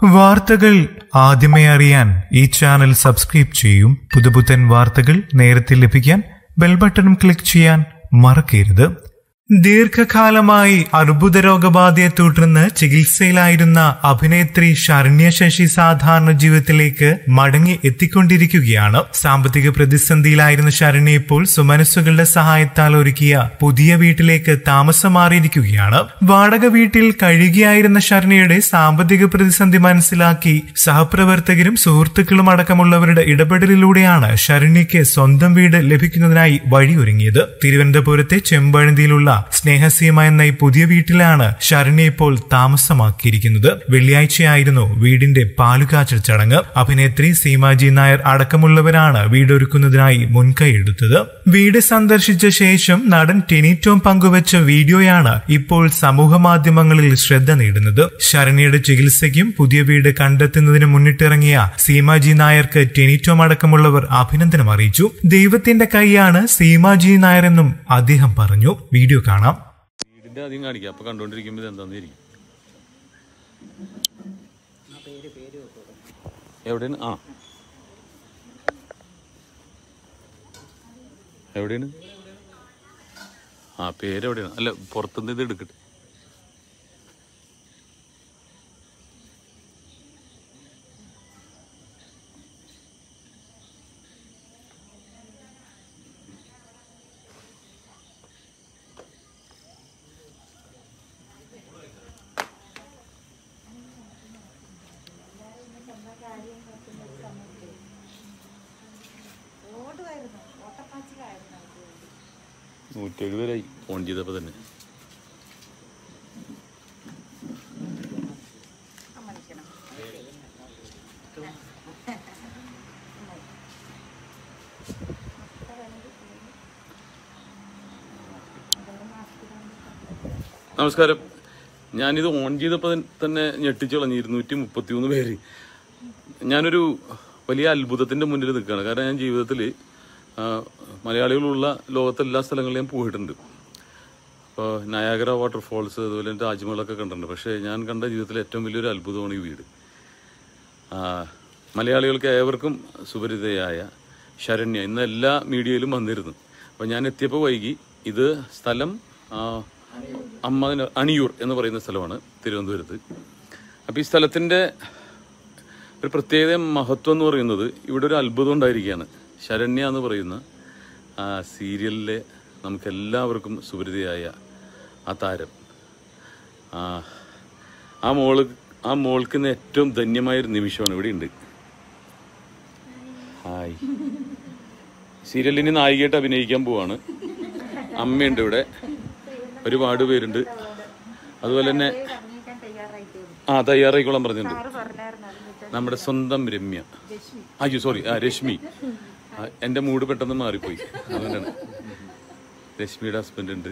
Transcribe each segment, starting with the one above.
വാർത്തകൾ ആദ്യമേ അറിയാൻ ഈ ചാനൽ സബ്സ്ക്രൈബ് ചെയ്യും പുതുപുത്തൻ വാർത്തകൾ നേരത്തെ ലഭിക്കാൻ ബെൽ ബട്ടണും ക്ലിക്ക് ചെയ്യാൻ മറക്കരുത് ദീർഘകാലമായി അർബുദ രോഗബാധയെ തുടർന്ന് ചികിത്സയിലായിരുന്ന അഭിനേത്രി ശരണ്യ ശശി സാധാരണ ജീവിതത്തിലേക്ക് മടങ്ങി എത്തിക്കൊണ്ടിരിക്കുകയാണ് സാമ്പത്തിക പ്രതിസന്ധിയിലായിരുന്ന ശരണ്യ ഇപ്പോൾ സുമനസ്സുകളുടെ സഹായത്താൽ ഒരുക്കിയ പുതിയ വീട്ടിലേക്ക് താമസം മാറിയിരിക്കുകയാണ് വാടക വീട്ടിൽ കഴിയുകയായിരുന്ന ശരണ്യയുടെ സാമ്പത്തിക പ്രതിസന്ധി മനസ്സിലാക്കി സഹപ്രവർത്തകരും സുഹൃത്തുക്കളും അടക്കമുള്ളവരുടെ ഇടപെടലിലൂടെയാണ് ശരണ്യയ്ക്ക് സ്വന്തം വീട് ലഭിക്കുന്നതിനായി വഴിയൊരുങ്ങിയത് തിരുവനന്തപുരത്തെ ചെമ്പഴന്തിയിലുള്ള സ്നേഹസീമ എന്ന ഈ പുതിയ വീട്ടിലാണ് ശരണ്യ ഇപ്പോൾ താമസമാക്കിയിരിക്കുന്നത് വെള്ളിയാഴ്ചയായിരുന്നു വീടിന്റെ പാലുകാച്ചൽ ചടങ്ങ് അഭിനേത്രി സീമാജി നായർ അടക്കമുള്ളവരാണ് വീടൊരുക്കുന്നതിനായി മുൻകൈയെടുത്തത് വീട് സന്ദർശിച്ച ശേഷം നടൻ ടെനി ടോം പങ്കുവച്ച വീഡിയോയാണ് ഇപ്പോൾ സമൂഹ മാധ്യമങ്ങളിൽ ശ്രദ്ധ നേടുന്നത് ശരണ്യയുടെ ചികിത്സയ്ക്കും പുതിയ വീട് കണ്ടെത്തുന്നതിന് മുന്നിട്ടിറങ്ങിയ സീമാജി നായർക്ക് ടെനി ടോം അടക്കമുള്ളവർ അഭിനന്ദനം അറിയിച്ചു ദൈവത്തിന്റെ കൈയാണ് സീമാജി നായർ എന്നും അദ്ദേഹം പറഞ്ഞു വീഡിയോ കാണാം വീടിന്റെ ആദ്യം കാണിക്കാം അപ്പൊ കണ്ടോണ്ടിരിക്കുമ്പോ ഇത് എന്താന്ന് ഇരിക്കും എവിടെയാണ് ആ എവിടെയാണ് ആ പേര് എവിടെയാണ് അല്ല പുറത്തുനിന്ന് ഇത് എടുക്കട്ടെ നൂറ്റി എഴുപതായി ഫോൺ ചെയ്തപ്പോ തന്നെ നമസ്കാരം ഞാനിത് ഓൺ ചെയ്തപ്പോൾ തന്നെ ഞെട്ടിച്ചു കളഞ്ഞു ഇരുന്നൂറ്റി മുപ്പത്തി മൂന്ന് പേര് ഞാനൊരു വലിയ അത്ഭുതത്തിന്റെ മുന്നിൽ നിൽക്കുകയാണ് കാരണം ഞാൻ ജീവിതത്തിൽ മലയാളികളുള്ള ലോകത്തെ എല്ലാ സ്ഥലങ്ങളിലും ഞാൻ പോയിട്ടുണ്ട് ഇപ്പോൾ നയാഗര വാട്ടർഫോൾസ് അതുപോലെ താജ്മഹലൊക്കെ കണ്ടിട്ടുണ്ട് പക്ഷേ ഞാൻ കണ്ട ജീവിതത്തിലെ ഏറ്റവും വലിയൊരു അത്ഭുതമാണ് ഈ വീട് ആ, മലയാളികൾക്ക് ഏവർക്കും സുപരിതയായ ശരണ്യ ഇന്ന് എല്ലാ മീഡിയയിലും വന്നിരുന്നു അപ്പോൾ ഞാൻ എത്തിയപ്പോൾ വൈകി ഇത് സ്ഥലം ആ, അമ്മ അണിയൂർ എന്ന് പറയുന്ന സ്ഥലമാണ് തിരുവനന്തപുരത്ത് അപ്പോൾ ഈ സ്ഥലത്തിൻ്റെ ഒരു പ്രത്യേക മഹത്വം എന്ന് പറയുന്നത് ഇവിടെ ഒരു അത്ഭുതം ഉണ്ടായിരിക്കുകയാണ് ശരണ്യ എന്ന് പറയുന്ന ആ സീരിയലിലെ നമുക്കെല്ലാവർക്കും സുപരിതയായ ആ താരം ആ ആ മോള് ആ മോൾക്ക് ഇന്ന് ഏറ്റവും ധന്യമായൊരു നിമിഷമാണ് ഇവിടെ ഉണ്ട് ഹായ് സീരിയലിന് നായികയായിട്ട് അഭിനയിക്കാൻ പോവാണ് അമ്മയുണ്ട് ഇവിടെ ഒരുപാട് പേരുണ്ട് അതുപോലെ തന്നെ ആ തയ്യാറായിക്കോളാൻ പറഞ്ഞിട്ടുണ്ട് നമ്മുടെ സ്വന്തം രമ്യ അയ്യോ സോറി ആ രശ്മി ആ, എൻ്റെ മൂഡ് പെട്ടെന്ന് മാറിപ്പോയി അതുകൊണ്ടാണ് രശ്മിയുടെ ഹസ്ബൻഡ് ഉണ്ട്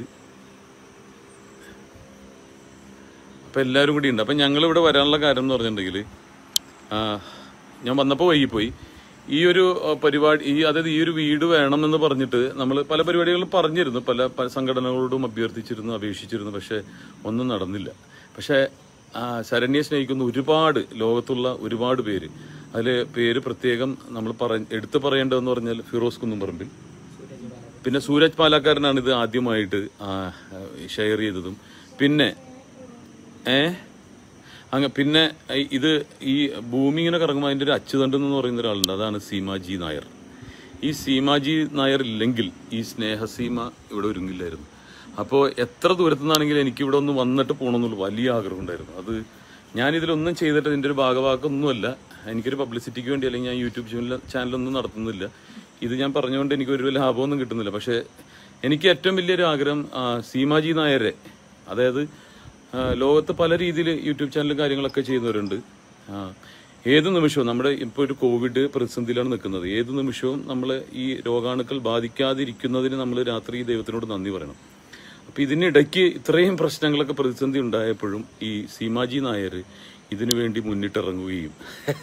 അപ്പം എല്ലാവരും കൂടി ഉണ്ട് അപ്പം ഞങ്ങൾ ഇവിടെ വരാനുള്ള കാര്യം എന്ന് പറഞ്ഞിട്ടുണ്ടെങ്കിൽ ഞാൻ വന്നപ്പോൾ വൈകിപ്പോയി ഈ ഒരു ആ, പരിപാടി ഈ അതായത് ഈ ഒരു വീട് വേണമെന്ന് പറഞ്ഞിട്ട് നമ്മൾ പല പരിപാടികളും പറഞ്ഞിരുന്നു പല പല സംഘടനകളോടും അഭ്യർത്ഥിച്ചിരുന്നു അപേക്ഷിച്ചിരുന്നു പക്ഷേ ഒന്നും നടന്നില്ല പക്ഷേ ആ, ശരണ്യെ സ്നേഹിക്കുന്ന ഒരുപാട് ലോകത്തുള്ള ഒരുപാട് പേര് അതിൽ പേര് പ്രത്യേകം നമ്മൾ പറ എടുത്തു പറയേണ്ടതെന്ന് പറഞ്ഞാൽ ഫിറോസ് കുന്നുംപറമ്പിൽ പിന്നെ സൂരജ് പാലാക്കാരനാണ് ഇത് ആദ്യമായിട്ട് ഷെയർ ചെയ്തതും പിന്നെ ഏ അങ്ങ് പിന്നെ ഈ- ഇത് ഈ ഭൂമി ഇങ്ങനെ കറങ്ങുമ്പോൾ അതിൻ്റെ ഒരു അച്ചുതണ്ട് എന്ന് പറയുന്ന ഒരാളുണ്ട് അതാണ് സീമാജി നായർ ഈ സീമാജി നായർ ഇല്ലെങ്കിൽ ഈ സ്നേഹസീമ ഇവിടെ ഒരുങ്ങില്ലായിരുന്നു അപ്പോൾ എത്ര ദൂരത്തു നിന്നാണെങ്കിലും എനിക്ക് ഇവിടെ ഒന്ന് വന്നിട്ട് പോകണമെന്നുള്ള വലിയ ആഗ്രഹം ഉണ്ടായിരുന്നു അത് ഞാനിതിലൊന്നും ചെയ്തിട്ട് ഇതിൻ്റെ ഒരു ഭാഗവാക്കൊന്നുമല്ല എനിക്കൊരു പബ്ലിസിറ്റിക്ക് വേണ്ടി അല്ലെങ്കിൽ ഞാൻ യൂട്യൂബ് ചാനൽ ചാനലൊന്നും നടത്തുന്നില്ല ഇത് ഞാൻ പറഞ്ഞുകൊണ്ട് എനിക്കൊരു ലാഭമൊന്നും കിട്ടുന്നില്ല പക്ഷേ എനിക്ക് ഏറ്റവും വലിയൊരു ആഗ്രഹം ആ, സീമാജി നായരെ അതായത് ആ, ലോകത്ത് പല രീതിയിൽ യൂട്യൂബ് ചാനലും കാര്യങ്ങളൊക്കെ ചെയ്യുന്നവരുണ്ട് ആ, ഏത് നിമിഷവും നമ്മുടെ ഇപ്പോൾ ഒരു കോവിഡ് പ്രതിസന്ധിയിലാണ് നിൽക്കുന്നത് ഏത് നിമിഷവും നമ്മൾ ഈ രോഗാണുക്കൾ ബാധിക്കാതിരിക്കുന്നതിന് നമ്മൾ രാത്രി ദൈവത്തിനോട് നന്ദി പറയണം അപ്പോൾ ഇതിനിടയ്ക്ക് ഇത്രയും പ്രശ്നങ്ങളൊക്കെ പ്രതിസന്ധി ഉണ്ടായപ്പോഴും ഈ സീമാജി നായർ ഇതിനു വേണ്ടി മുന്നിട്ടിറങ്ങുകയും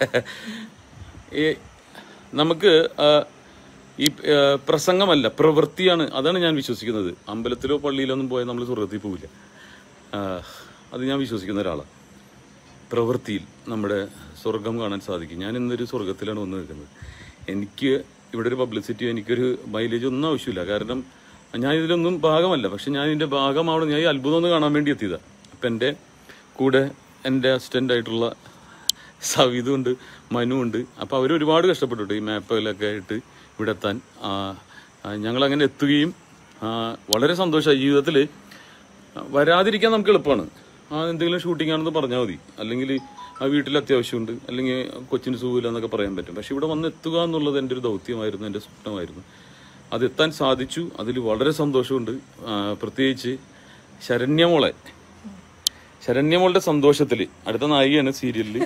ഈ നമുക്ക് ആ, ഈ ആ, പ്രസംഗമല്ല പ്രവൃത്തിയാണ് അതാണ് ഞാൻ വിശ്വസിക്കുന്നത് അമ്പലത്തിലോ പള്ളിയിലോ ഒന്നും പോയാൽ നമ്മൾ സ്വർഗത്തിൽ പോവില്ല ആ, അത് ഞാൻ വിശ്വസിക്കുന്ന ഒരാളാണ് പ്രവൃത്തിയിൽ നമ്മുടെ സ്വർഗം കാണാൻ സാധിക്കും ഞാൻ ഇന്നൊരു സ്വർഗത്തിലാണ് വന്ന് നിൽക്കുന്നത് എനിക്ക് ഇവിടെ ഒരു പബ്ലിസിറ്റി എനിക്കൊരു മൈലേജ് ഒന്നും ആവശ്യമില്ല കാരണം ഞാൻ ഇതിലൊന്നും ഭാഗമല്ല പക്ഷെ ഞാൻ ഇതിൻ്റെ ഭാഗമാവണം ഞാൻ ഈ അത്ഭുതം ഒന്ന് കാണാൻ വേണ്ടി എത്തിയതാണ് അപ്പം എൻ്റെ കൂടെ എൻ്റെ അസിസ്റ്റൻ്റ് ആയിട്ടുള്ള സവിതും ഉണ്ട് മനു ഉണ്ട് അപ്പോൾ അവർ ഒരുപാട് കഷ്ടപ്പെട്ടിട്ട് ഈ മാപ്പുകളൊക്കെ ആയിട്ട് ഇവിടെ എത്താൻ ആ, ആ, ഞങ്ങളങ്ങനെ എത്തുകയും ആ, വളരെ സന്തോഷമായി ജീവിതത്തിൽ വരാതിരിക്കാൻ നമുക്ക് എളുപ്പമാണ് ആ എന്തെങ്കിലും ഷൂട്ടിംഗ് ആണെന്ന് പറഞ്ഞാൽ മതി അല്ലെങ്കിൽ ആ വീട്ടിൽ അത്യാവശ്യമുണ്ട് അല്ലെങ്കിൽ കൊച്ചിന് സുഖമില്ല എന്നൊക്കെ പറയാൻ പറ്റും പക്ഷെ ഇവിടെ വന്ന് എത്തുക എന്നുള്ളത് എൻ്റെ ഒരു ദൗത്യമായിരുന്നു എൻ്റെ സ്വപ്നമായിരുന്നു അതെത്താൻ സാധിച്ചു അതിൽ വളരെ സന്തോഷമുണ്ട് ആ, പ്രത്യേകിച്ച് ശരണ്യമോളെ ശരണ്യമോളുടെ സന്തോഷത്തിൽ അടുത്ത നായികയാണ് സീരിയലിൽ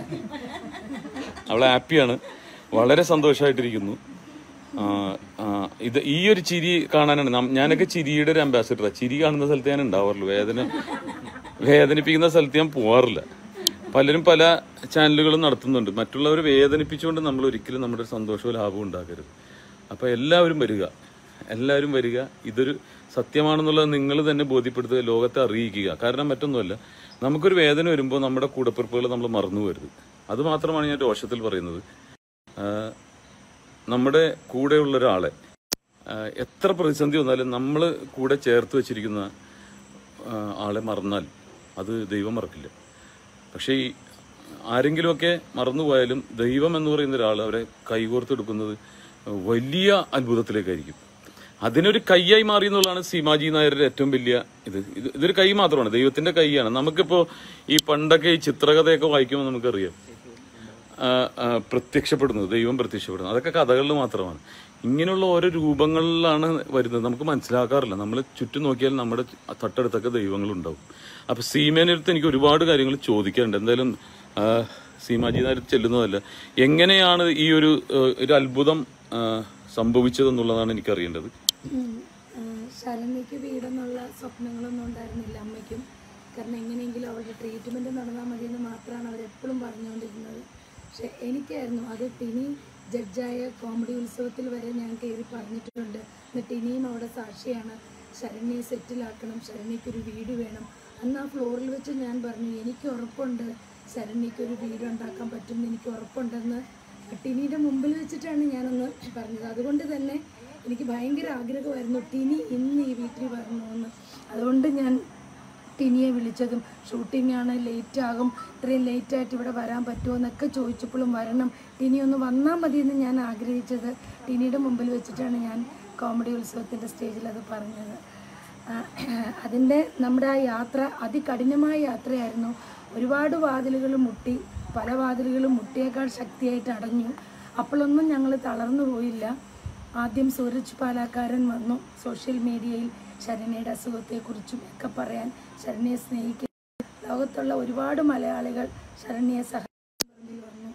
അവളെ ഹാപ്പിയാണ് വളരെ സന്തോഷമായിട്ടിരിക്കുന്നു ആ, ആ, ഇത് ഈ ഒരു ചിരി കാണാനാണ് നം- ഞാനൊക്കെ ചിരിയുടെ ഒരു അംബാസിഡറാണ് ചിരി കാണുന്ന സ്ഥലത്ത് ഞാൻ ഉണ്ടാവാറുള്ളൂ വേദന വേദനിപ്പിക്കുന്ന സ്ഥലത്ത് ഞാൻ പോവാറില്ല പലരും പല ചാനലുകളും നടത്തുന്നുണ്ട് മറ്റുള്ളവരെ വേദനിപ്പിച്ചുകൊണ്ട് നമ്മൾ ഒരിക്കലും നമ്മുടെ സന്തോഷവും ലാഭവും ഉണ്ടാക്കരുത് അപ്പോൾ എല്ലാവരും വരിക എല്ലാവരും വരിക ഇതൊരു സത്യമാണെന്നുള്ളത് നിങ്ങൾ തന്നെ ബോധ്യപ്പെടുത്തുക ലോകത്തെ അറിയിക്കുക കാരണം മറ്റൊന്നുമല്ല നമുക്കൊരു വേദന വരുമ്പോൾ നമ്മുടെ കൂടപ്പിറപ്പുകൾ നമ്മൾ മറന്നു വരുത് അത് മാത്രമാണ് ഞാൻ രോഷത്തിൽ പറയുന്നത് ആ, നമ്മുടെ കൂടെയുള്ള ഒരാളെ ആ, എത്ര പ്രതിസന്ധി വന്നാലും നമ്മൾ കൂടെ ചേർത്ത് വെച്ചിരിക്കുന്ന ആ, ആളെ മറന്നാൽ അത് ദൈവം മറക്കില്ല പക്ഷേ ഈ ആരെങ്കിലുമൊക്കെ മറന്നുപോയാലും ദൈവം എന്ന് പറയുന്ന ഒരാൾ അവരെ കൈകോർത്തെടുക്കുന്നത് വലിയ അത്ഭുതത്തിലേക്കായിരിക്കും അതിനൊരു കൈയായി മാറി എന്നുള്ളതാണ് സീമാജി നായരുടെ ഏറ്റവും വലിയ ഇത് ഇത് ഇതൊരു കൈ മാത്രമാണ് ദൈവത്തിന്റെ കൈയാണ് നമുക്കിപ്പോ ഈ പണ്ടൊക്കെ ഈ ചിത്രകഥയൊക്കെ വായിക്കുമ്പോൾ നമുക്കറിയാം ആ, ആ, പ്രത്യക്ഷപ്പെടുന്നത് ദൈവം പ്രത്യക്ഷപ്പെടുന്നത് അതൊക്കെ കഥകളിൽ മാത്രമാണ് ഇങ്ങനെയുള്ള ഓരോ രൂപങ്ങളിലാണ് വരുന്നത് നമുക്ക് മനസ്സിലാക്കാറില്ല നമ്മൾ ചുറ്റും നോക്കിയാൽ നമ്മുടെ തൊട്ടടുത്തൊക്കെ ദൈവങ്ങളുണ്ടാവും അപ്പൊ സീമേനടുത്ത് എനിക്ക് ഒരുപാട് കാര്യങ്ങൾ ചോദിക്കാനുണ്ട് എന്തായാലും ആ, സീമാജി നായർ ചെല്ലുന്നതല്ല എങ്ങനെയാണ് ഈ ഒരു ആ, ഒരു അത്ഭുതം ആ, സംഭവിച്ചതെന്നുള്ളതാണ് എനിക്കറിയേണ്ടത് ശരണ്യക്ക് വീടെന്നുള്ള സ്വപ്നങ്ങളൊന്നും ഉണ്ടായിരുന്നില്ല അമ്മയ്ക്കും കാരണം എങ്ങനെയെങ്കിലും അവളുടെ ട്രീറ്റ്മെൻറ്റ് നടന്നാൽ മതിയെന്ന് മാത്രമാണ് അവരെപ്പോഴും പറഞ്ഞുകൊണ്ടിരുന്നത് പക്ഷെ എനിക്കായിരുന്നു അത് ടിനി ജഡ്ജായ കോമഡി ഉത്സവത്തിൽ വരെ ഞാൻ കയറി പറഞ്ഞിട്ടുണ്ട് എന്നിട്ട് ഇനിയും അവിടെ സാക്ഷിയാണ് ശരണ്യെ സെറ്റിലാക്കണം ശരണ്യക്കൊരു വീട് വേണം അന്ന് ആ ഫ്ലോറിൽ വെച്ച് ഞാൻ പറഞ്ഞു എനിക്ക് ഉറപ്പുണ്ട് ശരണ്യക്കൊരു വീട് ഉണ്ടാക്കാൻ പറ്റുമെന്ന് എനിക്ക് ഉറപ്പുണ്ടെന്ന് ടിനിയുടെ മുമ്പിൽ വെച്ചിട്ടാണ് ഞാനൊന്ന് പറഞ്ഞത് അതുകൊണ്ട് തന്നെ എനിക്ക് ഭയങ്കര ആഗ്രഹമായിരുന്നു ടിനി ഇന്ന് ഈ വീട്ടിൽ വരണമെന്ന് അതുകൊണ്ട് ഞാൻ ടിനിയെ വിളിച്ചതും ഷൂട്ടിംഗ് ആണ് ലേറ്റ് ആകും ഇത്രയും ലേറ്റ് ആയിട്ട് ഇവിടെ വരാൻ പറ്റുമോ എന്നൊക്കെ ചോദിച്ചപ്പോഴും വരണം ടിനി ഒന്ന് വന്നാൽ മതിയെന്ന് ഞാൻ ആഗ്രഹിച്ചത് ടിനിയുടെ മുമ്പിൽ വെച്ചിട്ടാണ് ഞാൻ കോമഡി ഉത്സവത്തിൻ്റെ സ്റ്റേജിൽ അത് പറഞ്ഞത് ആ, അതിൻ്റെ നമ്മുടെ ആ യാത്ര അതികഠിനമായ യാത്രയായിരുന്നു ഒരുപാട് വാതിലുകൾ മുട്ടി പല വാതിലുകളും മുട്ടിയേക്കാൾ ശക്തിയായിട്ട് അടഞ്ഞു അപ്പോഴൊന്നും ഞങ്ങൾ തളർന്നു പോയില്ല ആദ്യം സൂരജ് പാലാക്കാരൻ വന്നു സോഷ്യൽ മീഡിയയിൽ ശരണ്യയുടെ അസുഖത്തെക്കുറിച്ചും ഒക്കെ പറയാൻ ശരണ്യയെ സ്നേഹിക്കുന്ന ലോകത്തുള്ള ഒരുപാട് മലയാളികൾ ശരണ്യയെ സഹായിക്കാൻ വന്നു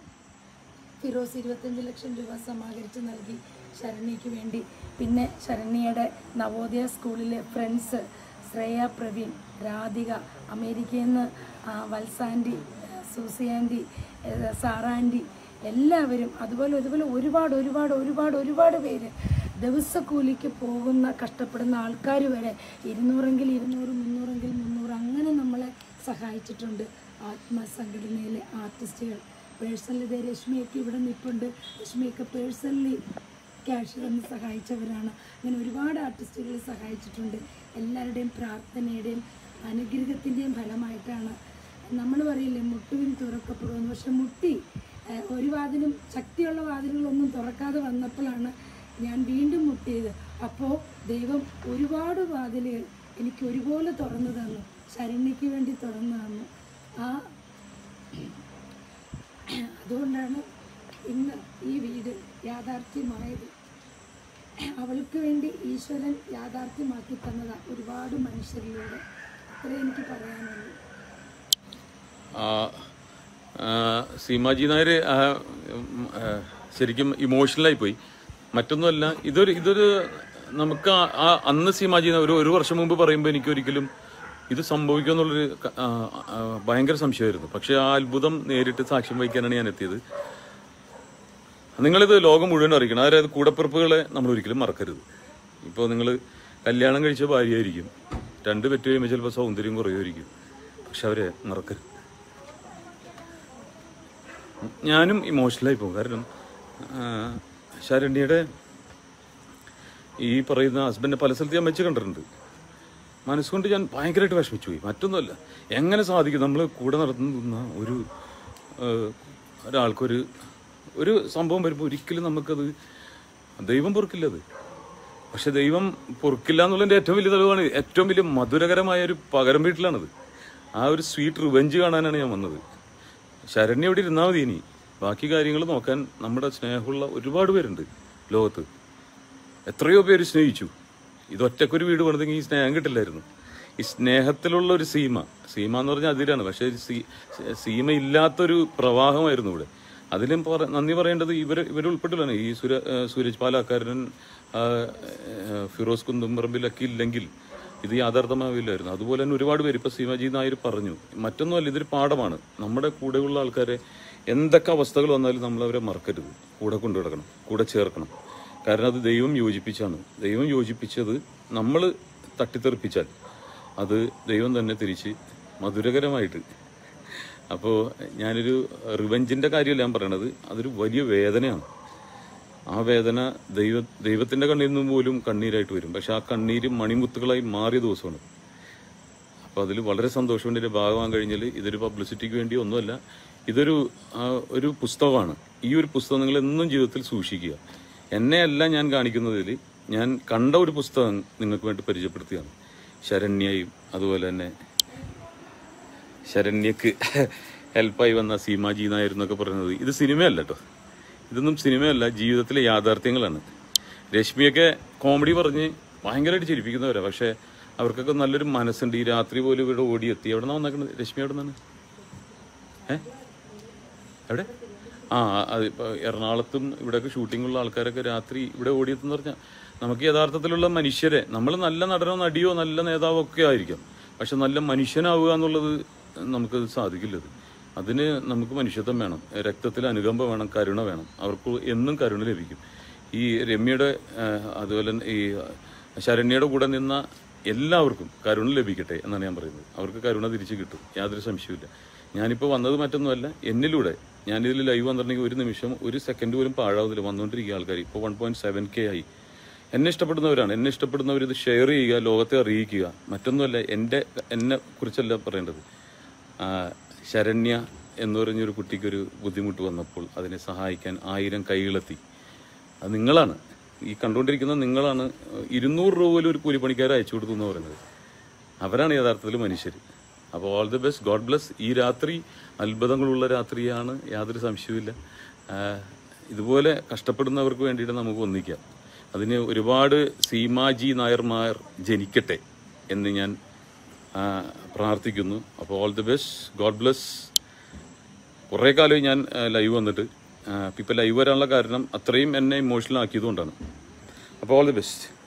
ഫിറോസ് ഇരുപത്തഞ്ച് ലക്ഷം രൂപ സമാഹരിച്ച് നൽകി ശരണ്യയ്ക്ക് വേണ്ടി പിന്നെ ശരണ്യയുടെ നവോദയ സ്കൂളിലെ ഫ്രണ്ട്സ് ശ്രേയ പ്രവീൺ രാധിക അമേരിക്കയിൽ നിന്ന് ആ, വത്സാൻറ്റി സൂസി ആൻറ്റി ഏ, സാറാൻറ്റി എല്ലാവരും അതുപോലെ അതുപോലെ ഒരുപാട് ഒരുപാട് ഒരുപാട് ഒരുപാട് പേര് ദിവസക്കൂലിക്ക് പോകുന്ന കഷ്ടപ്പെടുന്ന ആൾക്കാർ വരെ ഇരുന്നൂറെങ്കിൽ ഇരുന്നൂറ് മുന്നൂറെങ്കിൽ മുന്നൂറ് അങ്ങനെ നമ്മളെ സഹായിച്ചിട്ടുണ്ട് ആത്മസംഘടനയിലെ ആർട്ടിസ്റ്റുകൾ പേഴ്സണലി ഇതേ രശ്മിയൊക്കെ ഇവിടെ നിൽപ്പുണ്ട് രശ്മിയൊക്കെ പേഴ്സണലി ക്യാഷ് തന്ന് സഹായിച്ചവരാണ് അങ്ങനെ ഒരുപാട് ആർട്ടിസ്റ്റുകൾ സഹായിച്ചിട്ടുണ്ട് എല്ലാവരുടെയും പ്രാർത്ഥനയുടെയും അനുഗ്രഹത്തിൻ്റെയും ഫലമായിട്ടാണ് നമ്മൾ പറയില്ലേ മുട്ടുവിൻ തുറക്കപ്പെടുമെന്ന് പക്ഷെ മുട്ടി ഏഹ്, ഒരു വാതിലും ശക്തിയുള്ള വാതിലുകളൊന്നും തുറക്കാതെ വന്നപ്പോഴാണ് ഞാൻ വീണ്ടും മുട്ടിയത് അപ്പോൾ ദൈവം ഒരുപാട് വാതിലുകൾ എനിക്ക് ഒരുപോലെ തുറന്നു തന്നു ശരണ്യയ്ക്ക് വേണ്ടി തുറന്നു തന്നു ആ അതുകൊണ്ടാണ് ഇന്ന് ഈ വീട് യാഥാർത്ഥ്യമായത് അവൾക്ക് വേണ്ടി ഈശ്വരൻ യാഥാർത്ഥ്യമാക്കി തന്നതാണ് ഒരുപാട് മനുഷ്യരിലൂടെ അത്രേ എനിക്ക് പറയാനുള്ളൂ ആ, ആ, സീമാജി നായർ ആ, ഉം, ആ, ശരിക്കും ഇമോഷണലായി പോയി മറ്റൊന്നുമല്ല ഇതൊരു ഇതൊരു നമുക്ക് ആ- ആ അന്ന് സീമാജി നായർ ഒരു ഒരു വർഷം മുമ്പ് പറയുമ്പോൾ എനിക്ക് ഒരിക്കലും ഇത് സംഭവിക്കുമെന്നുള്ളൊരു ക- ആ, ആ, ഭയങ്കര സംശയമായിരുന്നു പക്ഷെ ആ അത്ഭുതം നേരിട്ട് സാക്ഷ്യം വഹിക്കാനാണ് ഞാൻ എത്തിയത് നിങ്ങളിത് ലോകം മുഴുവൻ അറിയിക്കണം അതായത് കൂടപ്പിറപ്പുകളെ നമ്മൾ ഒരിക്കലും മറക്കരുത് ഇപ്പോൾ നിങ്ങൾ കല്യാണം കഴിച്ച ഭാര്യയായിരിക്കും രണ്ട് പെറ്റ് കഴിയുമ്പോൾ ചിലപ്പോൾ സൗന്ദര്യം കുറയുമായിരിക്കും പക്ഷെ അവരെ മറക്കരുത് ഞാനും ഇമോഷണലായി പോകും കാരണം ആ, ശരണ്യയുടെ ഈ പറയുന്ന ഹസ്ബൻഡിനെ പല സ്ഥലത്ത് ഞാൻ വെച്ച് കണ്ടിട്ടുണ്ട് മനസ്സുകൊണ്ട് ഞാൻ ഭയങ്കരമായിട്ട് വിഷമിച്ചു പോയി മറ്റൊന്നുമല്ല എങ്ങനെ സാധിക്കും നമ്മൾ കൂടെ നടത്തുന്ന ഒരു ആ, ഒരാൾക്കൊരു ഒരു സംഭവം വരുമ്പോൾ ഒരിക്കലും നമുക്കത് ദൈവം പൊറുക്കില്ല അത് പക്ഷെ ദൈവം പൊറുക്കില്ല എന്നുള്ളതിൻ്റെ ഏറ്റവും വലിയ തെളിവാണ് ഏറ്റവും വലിയ മധുരകരമായ ഒരു പകരം വീട്ടിലാണത് ആ ഒരു സ്വീറ്റ് റിവെഞ്ച് കാണാനാണ് ഞാൻ വന്നത് ശരണ്യ ഇവിടെ ഇരുന്നാൽ മതി ഇനി ബാക്കി കാര്യങ്ങൾ നോക്കാൻ നമ്മുടെ സ്നേഹമുള്ള ഒരുപാട് പേരുണ്ട് ലോകത്ത് എത്രയോ പേര് സ്നേഹിച്ചു ഇത് ഒറ്റക്കൊരു വീട് പണിതെങ്കിൽ ഈ സ്നേഹം കിട്ടില്ലായിരുന്നു ഈ സ്നേഹത്തിലുള്ള ഒരു സീമ സീമ എന്ന് പറഞ്ഞാൽ അതിരാണ് പക്ഷേ ഒരു സീ സീമ ഇല്ലാത്തൊരു പ്രവാഹമായിരുന്നു ഇവിടെ അതിലും പറ നന്ദി പറയേണ്ടത് ഇവർ ഇവരുൾപ്പെട്ടില്ലാണ് ഈ സുര ഏഹ് സൂരജ് പാലാക്കാരൻ ആ, ഏഹ് ഫിറോസ് കുന്തുംപറമ്പിലൊക്കെ ഇല്ലെങ്കിൽ ഇത് യാഥാർത്ഥമാവില്ലായിരുന്നു അതുപോലെ തന്നെ ഒരുപാട് പേര് ഇപ്പോൾ സീമാജി നായർ പറഞ്ഞു മറ്റൊന്നുമല്ല ഇതൊരു പാഠമാണ് നമ്മുടെ കൂടെയുള്ള ആൾക്കാരെ എന്തൊക്കെ അവസ്ഥകൾ വന്നാലും നമ്മളവരെ മറക്കരുത് കൂടെ കൊണ്ടു കിടക്കണം കൂടെ ചേർക്കണം കാരണം അത് ദൈവം യോജിപ്പിച്ചാണ് ദൈവം യോജിപ്പിച്ചത് നമ്മൾ തട്ടിത്തെറിപ്പിച്ചാൽ അത് ദൈവം തന്നെ തിരിച്ച് മധുരകരമായിട്ട് അപ്പോൾ ഞാനൊരു റിവെഞ്ചിൻ്റെ കാര്യമല്ല ഞാൻ പറയണത് അതൊരു വലിയ വേദനയാണ് ആ വേദന ദൈവ ദൈവത്തിൻ്റെ കണ്ണീരിൽ നിന്ന് പോലും കണ്ണീരായിട്ട് വരും പക്ഷെ ആ കണ്ണീര് മണിമുത്തുകളായി മാറിയ ദിവസമാണ് അപ്പോൾ അതിൽ വളരെ സന്തോഷമുണ്ട് ഇതിൻ്റെ ഭാഗമാകാൻ കഴിഞ്ഞാൽ ഇതൊരു പബ്ലിസിറ്റിക്ക് വേണ്ടി ഒന്നുമല്ല ഇതൊരു ആ, ഒരു പുസ്തകമാണ് ഈ ഒരു പുസ്തകം നിങ്ങൾ എന്നും ജീവിതത്തിൽ സൂക്ഷിക്കുക എന്നെയല്ല ഞാൻ കാണിക്കുന്നതിൽ ഞാൻ കണ്ട ഒരു പുസ്തകം നിങ്ങൾക്ക് വേണ്ടി പരിചയപ്പെടുത്തുകയാണ് ശരണ്യയും അതുപോലെ തന്നെ ശരണ്യക്ക് ഹെൽപ്പായി വന്ന സീമാജി നായർ എന്നൊക്കെ പറയുന്നത് ഇത് സിനിമയല്ല കേട്ടോ ഇതൊന്നും സിനിമയല്ല ജീവിതത്തിലെ യാഥാർത്ഥ്യങ്ങളാണ് രശ്മിയൊക്കെ കോമഡി പറഞ്ഞ് ഭയങ്കരമായിട്ട് ചിരിപ്പിക്കുന്നവരാണ് പക്ഷേ അവർക്കൊക്കെ നല്ലൊരു മനസ്സുണ്ട് ഈ രാത്രി പോലും ഇവിടെ ഓടിയെത്തി എവിടെ നിന്നാണ് വന്നേക്കുന്നത് രശ്മി എവിടെ നിന്നാണ് ഏ എവിടെ ആ അത് ഇപ്പോൾ എറണാകുളത്തും ഇവിടെയൊക്കെ ഷൂട്ടിങ്ങുള്ള ആൾക്കാരൊക്കെ രാത്രി ഇവിടെ ഓടിയെത്തുന്ന പറഞ്ഞാൽ നമുക്ക് യഥാർത്ഥത്തിലുള്ള മനുഷ്യരെ നമ്മൾ നല്ല നടനോ നടിയോ നല്ല നേതാവോ ഒക്കെ ആയിരിക്കാം പക്ഷെ നല്ല മനുഷ്യനാവുക എന്നുള്ളത് നമുക്ക് സാധിക്കില്ലത് അതിന് നമുക്ക് മനുഷ്യത്വം വേണം രക്തത്തിൽ അനുകമ്പ വേണം കരുണ വേണം അവർക്ക് എന്നും കരുണ ലഭിക്കും ഈ രമ്യയുടെ ആ, അതുപോലെ തന്നെ ഈ ശരണ്യയുടെ കൂടെ നിന്ന എല്ലാവർക്കും കരുണ ലഭിക്കട്ടെ എന്നാണ് ഞാൻ പറയുന്നത് അവർക്ക് കരുണ തിരിച്ചു കിട്ടും യാതൊരു സംശയവുമില്ല ഞാനിപ്പോൾ വന്നത് മറ്റൊന്നുമല്ല എന്നിലൂടെ ഞാനിതിൽ ലൈവ് വന്നിട്ടുണ്ടെങ്കിൽ ഒരു നിമിഷം ഒരു സെക്കൻഡ് പോലും പാഴാവുന്നില്ല വന്നുകൊണ്ടിരിക്കുക ആൾക്കാർ ഇപ്പോൾ വൺ പോയിന്റ് സെവൻ കെ ആയി എന്നെ ഇഷ്ടപ്പെടുന്നവരാണ് എന്നെ ഇഷ്ടപ്പെടുന്നവർ ഇത് ഷെയർ ചെയ്യുക ലോകത്തെ അറിയിക്കുക മറ്റൊന്നുമല്ല എൻ്റെ എന്നെ കുറിച്ചല്ല പറയേണ്ടത് ആ, ശരണ്യ എന്ന് പറഞ്ഞൊരു കുട്ടിക്കൊരു ബുദ്ധിമുട്ട് വന്നപ്പോൾ അതിനെ സഹായിക്കാൻ ആയിരം കൈകളെത്തി അത് നിങ്ങളാണ് ഈ കണ്ടുകൊണ്ടിരിക്കുന്ന നിങ്ങളാണ് ഇരുന്നൂറ് രൂപ പോലും ഒരു കൂലിപ്പണിക്കാരെ അയച്ചു കൊടുത്തു എന്ന് പറയുന്നത് അവരാണ് യഥാർത്ഥത്തിൽ മനുഷ്യർ അപ്പോൾ all the best God bless ഈ രാത്രി അത്ഭുതങ്ങളുള്ള രാത്രിയാണ് യാതൊരു സംശയവുമില്ല ആ, ഇതുപോലെ കഷ്ടപ്പെടുന്നവർക്ക് വേണ്ടിയിട്ട് നമുക്ക് ഒന്നിക്കാം അതിന് ഒരുപാട് സീമാജി നായർമാർ ജനിക്കട്ടെ എന്ന് ഞാൻ ആ, പ്രാർത്ഥിക്കുന്നു അപ്പോൾ all the best God bless കുറേ കാലമായി ഞാൻ ലൈവ് വന്നിട്ട് ഇപ്പോൾ ലൈവ് വരാനുള്ള കാരണം അത്രയും എന്നെ ഇമോഷണൽ ആക്കിയതുകൊണ്ടാണ് അപ്പോൾ ഓൾ ദി ബെസ്റ്റ്